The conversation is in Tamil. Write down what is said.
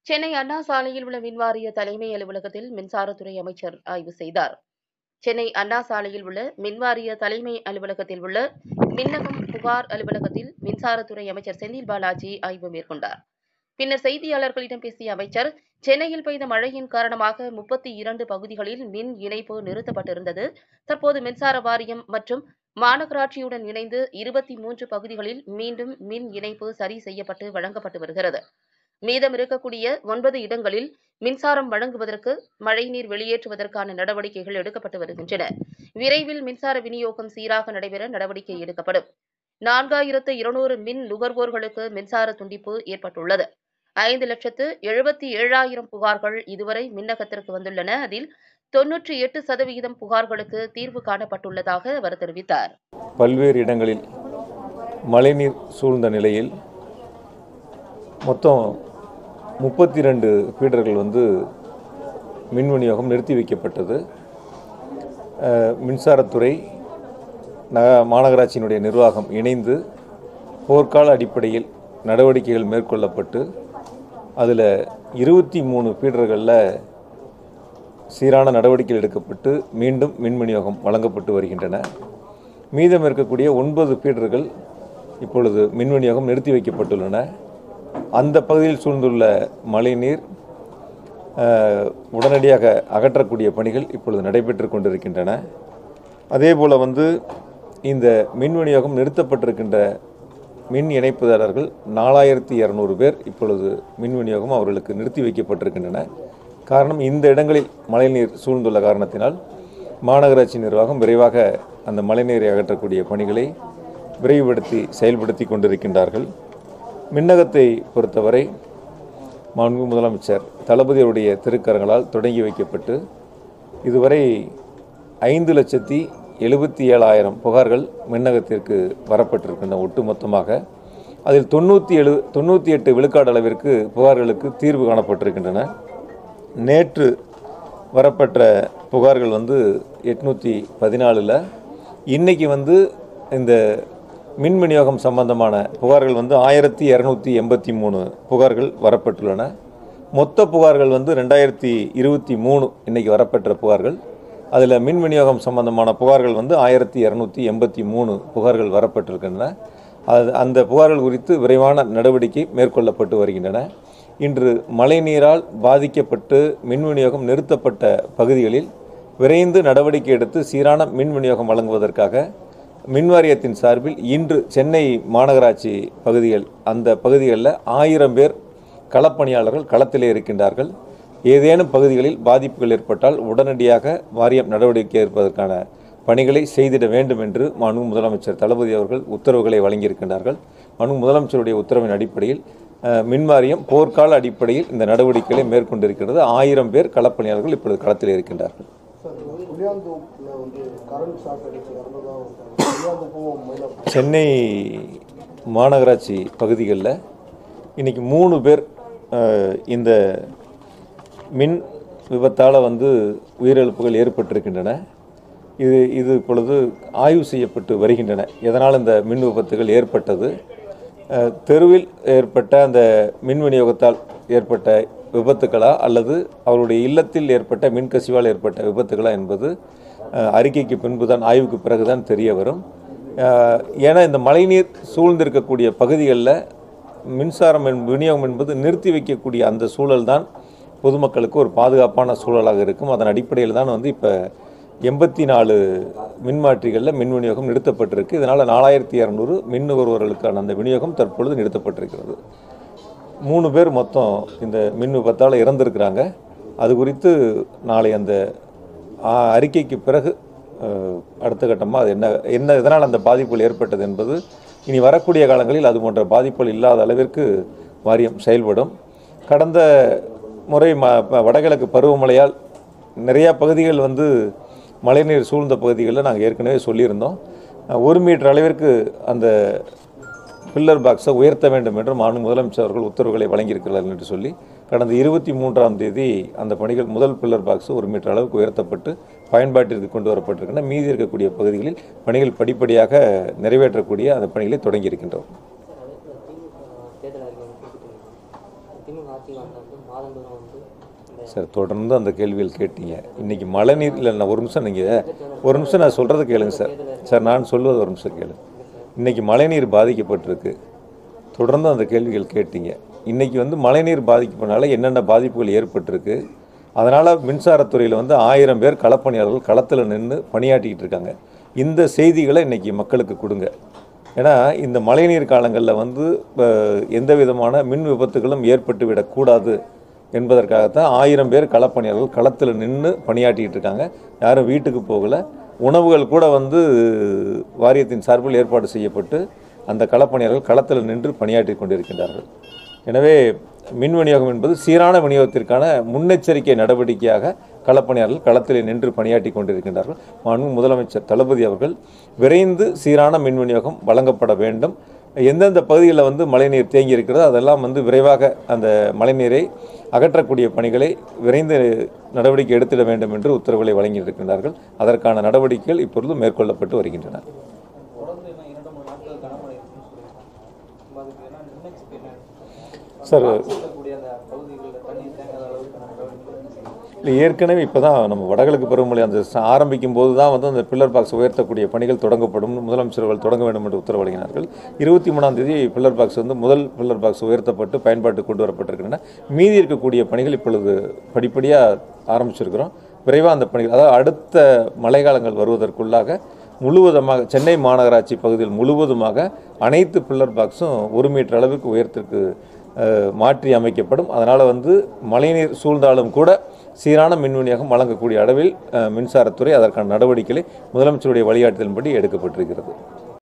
சென்னை அண்ணா சாலையில் உள்ள மின்வாரிய தலைமை அலுவலகத்தில் மின்சாரத்துறை அமைச்சர் ஆய்வு செய்தார் சென்னை அண்ணா சாலையில் உள்ள மின்வாரிய தலைமை அலுவலகத்தில் உள்ள மின்னகம் புகார் அலுவலகத்தில் மின்சாரத்துறை அமைச்சர் செந்தில் பாலாஜி ஆய்வு மேற்கொண்டார் பின்னர் செய்தியாளர்களிடம் பேசிய அமைச்சர் சென்னையில் பெய்த மழையின் காரணமாக முப்பத்தி இரண்டு பகுதிகளில் மின் இணைப்பு நிறுத்தப்பட்டிருந்தது தற்போது மின்சார வாரியம் மற்றும் மாநகராட்சியுடன் இணைந்து இருபத்தி மூன்று பகுதிகளில் மீண்டும் மின் இணைப்பு சரி செய்யப்பட்டு வழங்கப்பட்டு வருகிறது மீதம் இருக்கக்கூடிய ஒன்பது இடங்களில் மின்சாரம் வழங்குவதற்கு மழைநீர் வெளியேற்றுவதற்கான நடவடிக்கைகள் எடுக்கப்பட்டு வருகின்றன விரைவில் மின்சார விநியோகம் சீராக நடைபெற நடவடிக்கை எடுக்கப்படும் நான்காயிரத்து இருநூறு மின் நுகர்வோர்களுக்கு மின்சார துண்டிப்பு ஏற்பட்டுள்ளது ஐந்து லட்சத்து எழுபத்தி ஏழாயிரம் புகார்கள் இதுவரை மின்னகத்திற்கு வந்துள்ளன அதில் தொன்னூற்றி எட்டு சதவிகிதம் புகார்களுக்கு தீர்வு காணப்பட்டுள்ளதாக அவர் தெரிவித்தார் பல்வேறு இடங்களில் மழைநீர் சூழ்ந்த நிலையில் மொத்தம் முப்பத்தி ரெண்டு ஃபீடர்கள் வந்து மின் விநியோகம் நிறுத்தி வைக்கப்பட்டது அஹ், மின்சாரத்துறை ந மாநகராட்சியினுடைய நிர்வாகம் இணைந்து போர்க்கால அடிப்படையில் நடவடிக்கைகள் மேற்கொள்ளப்பட்டு அதில் இருபத்தி மூணு ஃபீடர்களில் சீரான நடவடிக்கைகள் எடுக்கப்பட்டு மீண்டும் மின் விநியோகம் வழங்கப்பட்டு வருகின்றன மீதம் இருக்கக்கூடிய ஒன்பது ஃபீடர்கள் இப்பொழுது மின் விநியோகம் நிறுத்தி வைக்கப்பட்டுள்ளன அந்த பகுதியில் சூழ்ந்துள்ள மழைநீர் அஹ், உடனடியாக அகற்றக்கூடிய பணிகள் இப்பொழுது நடைபெற்று கொண்டிருக்கின்றன அதே போல் வந்து இந்த மின் விநியோகம் நிறுத்தப்பட்டிருக்கின்ற மின் இணைப்புதாரர்கள் நாலாயிரத்தி இரநூறு பேர் இப்பொழுது மின் விநியோகம் அவர்களுக்கு நிறுத்தி வைக்கப்பட்டிருக்கின்றன காரணம் இந்த இடங்களில் மழைநீர் சூழ்ந்துள்ள காரணத்தினால் மாநகராட்சி நிர்வாகம் விரைவாக அந்த மழைநீரை அகற்றக்கூடிய பணிகளை விரைவுபடுத்தி செயல்படுத்தி கொண்டிருக்கின்றார்கள் மின்னகத்தை பொறுத்தவரை மாண்பு முதலமைச்சர் தளபதியுடைய திருக்கரங்களால் தொடங்கி வைக்கப்பட்டு இதுவரை ஐந்து லட்சத்தி எழுபத்தி ஏழாயிரம் புகார்கள் மின்னகத்திற்கு வரப்பட்டிருக்கின்றன ஒட்டுமொத்தமாக அதில் தொண்ணூற்றி எழு தொண்ணூற்றி எட்டு விழுக்காடு அளவிற்கு புகார்களுக்கு தீர்வு காணப்பட்டிருக்கின்றன நேற்று வரப்பெற்ற புகார்கள் வந்து எட்நூற்றி பதினாலில் இன்னைக்கு வந்து இந்த மின் விநியோகம் சம்பந்தமான புகார்கள் வந்து ஆயிரத்தி இரநூத்தி எண்பத்தி மூணு புகார்கள் வரப்பட்டுள்ளன மொத்த புகார்கள் வந்து ரெண்டாயிரத்தி இருபத்தி மூணு இன்னைக்கு வரப்பெற்ற புகார்கள் அதில் மின் விநியோகம் சம்பந்தமான புகார்கள் வந்து ஆயிரத்தி இரநூத்தி எண்பத்தி மூணு புகார்கள் வரப்பட்டிருக்கின்றன அது அந்த புகார்கள் குறித்து விரைவான நடவடிக்கை மேற்கொள்ளப்பட்டு வருகின்றன இன்று மழைநீரால் பாதிக்கப்பட்டு மின் விநியோகம் நிறுத்தப்பட்ட பகுதிகளில் விரைந்து நடவடிக்கை எடுத்து சீரான மின் விநியோகம் வழங்குவதற்காக மின் வாரியத்தின் சார்பில் இன்று சென்னை மாநகராட்சி பகுதிகள் அந்த பகுதிகளில் ஆயிரம் பேர் களப்பணியாளர்கள் களத்திலே இருக்கின்றார்கள் ஏதேனும் பகுதிகளில் பாதிப்புகள் ஏற்பட்டால் உடனடியாக வாரியம் நடவடிக்கை எடுப்பதற்கான பணிகளை செய்திட வேண்டும் என்று மனு முதலமைச்சர் தளபதி அவர்கள் உத்தரவுகளை வழங்கியிருக்கின்றார்கள் மனு முதலமைச்சருடைய உத்தரவின் அடிப்படையில் அஹ், மின் வாரியம் போர்க்கால அடிப்படையில் இந்த நடவடிக்கைகளை மேற்கொண்டிருக்கிறது ஆயிரம் பேர் களப்பணியாளர்கள் இப்பொழுது களத்தில் இருக்கின்றார்கள் சார் புளியாந்தோப்பில் வந்து கரண்ட் ஷாக் அடிச்சு இறந்ததாக புளியாந்தோப்பும் மயிலாப்பூர் சென்னை மாநகராட்சி பகுதிகளில் இன்னைக்கு மூணு பேர் அஹ், இந்த மின் விபத்தால் வந்து உயிரிழப்புகள் ஏற்பட்டிருக்கின்றன இது இது இப்பொழுது ஆய்வு செய்யப்பட்டு வருகின்றன எதனால் இந்த மின் விபத்துகள் ஏற்பட்டது அஹ், தெருவில் ஏற்பட்ட அந்த மின் விநியோகத்தால் ஏற்பட்ட விபத்துக்களா அல்லது அவருடைய இல்லத்தில் ஏற்பட்ட மின்கசிவால் ஏற்பட்ட விபத்துகளா என்பது அஹ், அறிக்கைக்கு பின்புதான் ஆய்வுக்கு பிறகுதான் தெரிய வரும் அஹ், ஏன்னா இந்த மழைநீர் சூழ்ந்திருக்கக்கூடிய பகுதிகளில் மின்சாரம் என்- விநியோகம் என்பது நிறுத்தி வைக்கக்கூடிய அந்த சூழல் தான் பொதுமக்களுக்கு ஒரு பாதுகாப்பான சூழலாக இருக்கும் அதன் அடிப்படையில் தான் வந்து இப்போ எண்பத்தி நாலு மின்மாற்றிகளில் மின் விநியோகம் நிறுத்தப்பட்டிருக்கு இதனால் நாலாயிரத்தி இரநூறு மின் நுகர்வோர்களுக்கான அந்த விநியோகம் தற்பொழுது நிறுத்தப்பட்டிருக்கிறது மூணு பேர் மொத்தம் இந்த மின் விபத்தால் இறந்திருக்கிறாங்க அது குறித்து நாளை அந்த ஆ, அறிக்கைக்கு பிறகு அஹ், அடுத்த கட்டமாக அது என்ன என்ன எதனால் அந்த பாதிப்புகள் ஏற்பட்டது என்பது இனி வரக்கூடிய காலங்களில் அது போன்ற பாதிப்புகள் இல்லாத அளவிற்கு வாரியம் செயல்படும் கடந்த முறை ம ப- வடகிழக்கு பருவமழையால் நிறையா பகுதிகள் வந்து மழைநீர் சூழ்ந்த பகுதிகளில் நாங்கள் ஏற்கனவே சொல்லியிருந்தோம் அஹ், ஒரு மீட்டர் அளவிற்கு அந்த பில்லர் பாக்ஸை உயர்த்த வேண்டும் என்று மாநில முதலமைச்சர் அவர்கள் உத்தரவுகளை வழங்கியிருக்கிறார்கள் என்று சொல்லி கடந்த இருபத்தி மூன்றாம் தேதி அந்த பணிகள் முதல் பில்லர் பாக்ஸ் ஒரு மீட்டர் அளவுக்கு உயர்த்தப்பட்டு பயன்பாட்டிற்கு கொண்டு வரப்பட்டிருக்கின்றன மீதி இருக்கக்கூடிய பகுதிகளில் பணிகள் படிப்படியாக நிறைவேற்றக்கூடிய அந்த பணிகளை தொடங்கி இருக்கின்றோம் தேர்தல் அறிக்கை வந்து கொடுத்துட்டீங்க திமுக ஆட்சி வந்தால் வந்து மாதந்தோறும் வந்து இந்த சார் தொடர்ந்து அந்த கேள்விகள் கேட்டீங்க இன்னைக்கு மழைநீர் இல்லை நான் ஒரு நிமிஷம் நீங்கள் ஒரு நிமிஷம் நான் சொல்கிறது கேளுங்க சார் சார் நான் சொல்வது ஒரு நிமிஷம் கேளுங்க இன்னைக்கு மழைநீர் பாதிக்கப்பட்டிருக்கு தொடர்ந்து அந்த கேள்விகள் கேட்டீங்க இன்னைக்கு வந்து மழைநீர் பாதிக்கப்பனால என்னென்ன பாதிப்புகள் ஏற்பட்டிருக்கு அதனால் மின்சாரத்துறையில் வந்து ஆயிரம் பேர் களப்பணியாளர்கள் களத்தில் நின்று பணியாற்றிக்கிட்டு இருக்காங்க இந்த செய்திகளை இன்னைக்கு மக்களுக்கு கொடுங்க ஏன்னா இந்த மழைநீர் காலங்களில் வந்து அஹ், எந்த விதமான மின் விபத்துகளும் ஏற்பட்டு விடக்கூடாது என்பதற்காகத்தான் ஆயிரம் பேர் களப்பணியாளர்கள் களத்தில் நின்று பணியாற்றிக்கிட்டு இருக்காங்க யாரும் வீட்டுக்கு போகலை உணவுகள் கூட வந்து வாரியத்தின் சார்பில் ஏற்பாடு செய்யப்பட்டு அந்த களப்பணியாளர்கள் களத்தில் நின்று பணியாற்றி கொண்டிருக்கின்றார்கள் எனவே மின் விநியோகம் என்பது சீரான விநியோகத்திற்கான முன்னெச்சரிக்கை நடவடிக்கையாக களப்பணியாளர்கள் களத்தில் நின்று பணியாற்றி கொண்டிருக்கின்றார்கள் மாண்பு முதலமைச்சர் தளபதி அவர்கள் விரைந்து சீரான மின் விநியோகம் வழங்கப்பட வேண்டும் எந்தெந்த பகுதிகளில் வந்து மழைநீர் தேங்கி இருக்கிறதோ அதெல்லாம் வந்து விரைவாக அந்த மழைநீரை அகற்றக்கூடிய பணிகளை விரைந்து நடவடிக்கை எடுத்திட வேண்டும் என்று உத்தரவுகளை வழங்கியிருக்கின்றார்கள் அதற்கான நடவடிக்கைகள் இப்பொழுது மேற்கொள்ளப்பட்டு வருகின்றன தொடர்ந்து இன்னும் இரண்டு மூணு நாட்கள் கனமழை இருக்குன்னு சொல்லியிருக்காங்க அதுக்கு என்ன முன்னெச்சரிக்கை என்ன சார் இருக்கக்கூடிய அந்த பகுதிகளில் தண்ணீர் தேங்காத அளவுக்கு நடவடிக்கை என்ன செய்யணும் இல்லை ஏற்கனவே இப்போ தான் நம்ம வடகிழக்கு பருவமழை அந்த ச- ஆரம்பிக்கும் போது தான் வந்து அந்த பில்லர் பாக்ஸ் உயர்த்தக்கூடிய பணிகள் தொடங்கப்படும் முதலமைச்சர் அவர்கள் தொடங்க வேண்டும் என்று உத்தரவு வழங்கினார்கள் இருபத்தி மூணாம் தேதி பில்லர் பாக்ஸ் வந்து முதல் பில்லர் பாக்ஸ் உயர்த்தப்பட்டு பயன்பாட்டுக்கு கொண்டு வரப்பட்டிருக்கின்றன மீதி இருக்கக்கூடிய பணிகள் இப்பொழுது படிப்படியாக ஆரம்பிச்சிருக்கிறோம் விரைவாக அந்த பணிகள் அதாவது அடுத்த மழைக்காலங்கள் வருவதற்குள்ளாக முழுவதுமாக சென்னை மாநகராட்சி பகுதியில் முழுவதுமாக அனைத்து பில்லர் பாக்ஸும் ஒரு மீட்டர் அளவுக்கு உயரத்திற்கு அஹ், மாற்றி அமைக்கப்படும் அதனால் வந்து மழைநீர் சூழ்ந்தாலும் கூட சீரான மின் விநியோகம் வழங்கக்கூடிய அளவில் அஹ், மின்சாரத்துறை அதற்கான நடவடிக்கைகளை முதலமைச்சருடைய வழிகாட்டுதலின்படி எடுக்கப்பட்டிருக்கிறது